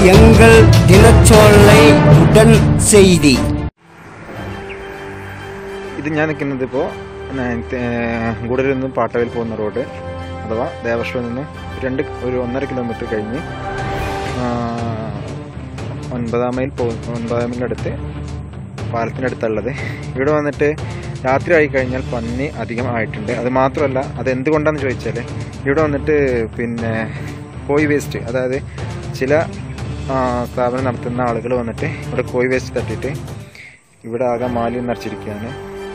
எங்கள் தினச்சோலை உடன் செய்தி ഇത് ഞാൻ നിൽക്കുന്നത് ഇപ്പോൾ ഗുഡലിൽ നിന്നും പാട്ടവയിൽ പോകുന്ന റോഡ് അഥവാ ദേവശ്വയിൽ നിന്നും രണ്ട് ഒരു ഒന്നര കിലോമീറ്റർ കഴിഞ്ഞ് ആ, ഒൻപതാം മൈൽ പോകും ഒൻപതാം മൈലിൻ്റെ അടുത്ത് പാലത്തിൻ്റെ അടുത്തുള്ളത് ഇവിടെ വന്നിട്ട് രാത്രി ആയി കഴിഞ്ഞാൽ പന്നി അധികം ആയിട്ടുണ്ട് അത് മാത്രമല്ല അത് എന്തുകൊണ്ടാണെന്ന് ചോദിച്ചാൽ ഇവിടെ വന്നിട്ട് പിന്നെ കോഴി വേസ്റ്റ് അതായത് ചില ആ, സ്ഥാപനം നടത്തുന്ന ആളുകൾ വന്നിട്ട് ഇവിടെ കോഴി വേസ്റ്റ് തട്ടിയിട്ട് ഇവിടെ ആകെ മാലിന്യം നിറച്ചിരിക്കുകയാണ്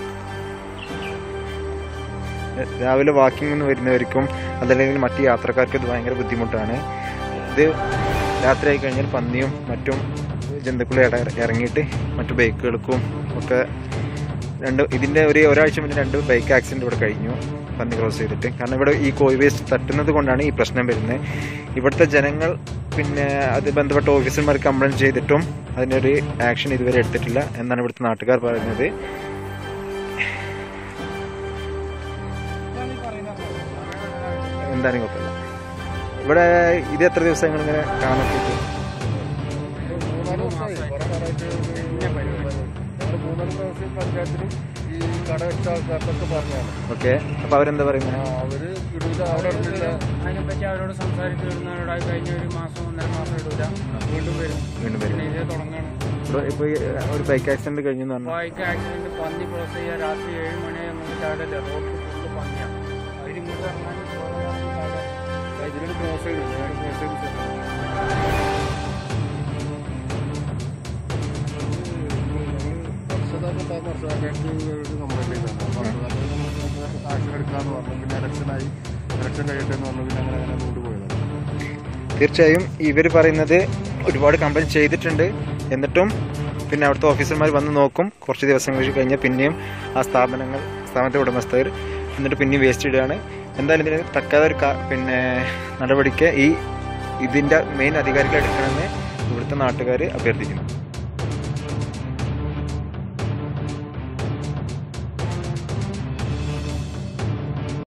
രാവിലെ വാക്കിങ്ങിന് വരുന്നവർക്കും അതല്ലെങ്കിൽ മറ്റ് യാത്രക്കാർക്ക് ഇത് ഭയങ്കര ബുദ്ധിമുട്ടാണ് ഇത് രാത്രിയായി കഴിഞ്ഞാൽ പന്നിയും മറ്റും ജന്തുക്കളും ഇട ഇറങ്ങിയിട്ട് മറ്റു ബൈക്കുകൾക്കും ഒക്കെ രണ്ട് ഇതിൻ്റെ ഒരു ഒരാഴ്ച മുന്നേ രണ്ട് ബൈക്ക് ആക്സിഡൻറ്റ് ഇവിടെ കഴിഞ്ഞു പന്നി ക്രോസ് ചെയ്തിട്ട് കാരണം ഇവിടെ ഈ കോഴി വേസ്റ്റ് തട്ടുന്നത് കൊണ്ടാണ് ഈ പ്രശ്നം വരുന്നത് ഇവിടുത്തെ ജനങ്ങൾ പിന്നെ അത് ബന്ധപ്പെട്ട ഓഫീസർമാർ കംപ്ലയിൻറ്റ് ചെയ്തിട്ടും അതിനൊരു ആക്ഷൻ ഇതുവരെ എടുത്തിട്ടില്ല എന്നാണ് ഇവിടുത്തെ നാട്ടുകാർ പറയുന്നത് എന്തായാലും കുഴപ്പമില്ല ഇവിടെ ഇത് എത്ര ദിവസങ്ങൾ ഇങ്ങനെ കാണാൻ പറ്റും മൂന്നാല് ദിവസമായി കുറെ കാലമായിട്ട് ഞങ്ങൾ മൂന്നാല് പ്രാവശ്യം പഞ്ചായത്തിലും ഈ കട വെച്ച ആൾക്കാർക്കൊക്കെ പറഞ്ഞാണ് ഓക്കെ അപ്പൊ അവരെന്താ പറയുന്നത് ആ, അവര് ഇടൂല അവിടെ ഇടൂല അതിനെപ്പറ്റി അവരോട് സംസാരിച്ചിരുന്നവരോട് കഴിഞ്ഞ ഒരു മാസം ഒന്നര മാസം ഇടൂല വീണ്ടും വരും വീണ്ടും പിന്നെ വരും ഇതേ തുടങ്ങാണ് ഇപ്പൊ ഇപ്പൊ ഈ ഒരു ബൈക്ക് ആക്സിഡന്റ് കഴിഞ്ഞു എന്ന് പറഞ്ഞു ബൈക്ക് ആക്സിഡന്റ് പന്നി ക്രോസ് ചെയ്യാൻ രാത്രി ഏഴ് മണി അങ്ങോട്ട് ചാടല്ലേ റോഡ് ഫുള്ള് പന്നിയാണ് അവരിങ്ങോട്ട് ഇറങ്ങാൻ ഇതിലൊരു ക്രോസ് ചെയ്തു ഞാൻ ക്രോസ് ചെയ്ത് ചെന്നു. വർഷതാക്കം ഉണ്ടാകുന്ന വർഷതാക്കായിട്ട് ഒരു കംപ്ലൈൻറ്റ് ചെയ്തതാണ് അപ്പോൾ വർഷതാക്കം ആക്ഷൻ എടുക്കാമെന്ന് പറഞ്ഞു പിന്നെ ഇലക്ഷനായി ഇലക്ഷൻ കഴിയട്ടെ എന്ന് പറഞ്ഞു പിന്നെ അങ്ങനെ അങ്ങനെ കൊണ്ടുപോയതാണ് തീർച്ചയായും ഇവർ പറയുന്നത് ഒരുപാട് കംപ്ലൈൻറ്റ് ചെയ്തിട്ടുണ്ട് എന്നിട്ടും പിന്നെ അവിടുത്തെ ഓഫീസർമാർ വന്ന് നോക്കും കുറച്ച് ദിവസങ്ങൾ കഴിഞ്ഞാൽ പിന്നെയും ആ സ്ഥാപനങ്ങൾ സ്ഥാപനത്തെ ഉടമസ്ഥർ എന്നിട്ട് പിന്നെയും വേസ്റ്റ് ഇടുകയാണ് എന്തായാലും ഇതിന് തക്കാതെ ഒരു ക- പിന്നെ നടപടിക്ക് ഈ ഇതിൻ്റെ മെയിൻ അധികാരികൾ എടുക്കണമെന്ന് ഇവിടുത്തെ നാട്ടുകാർ അഭ്യർത്ഥിക്കുന്നു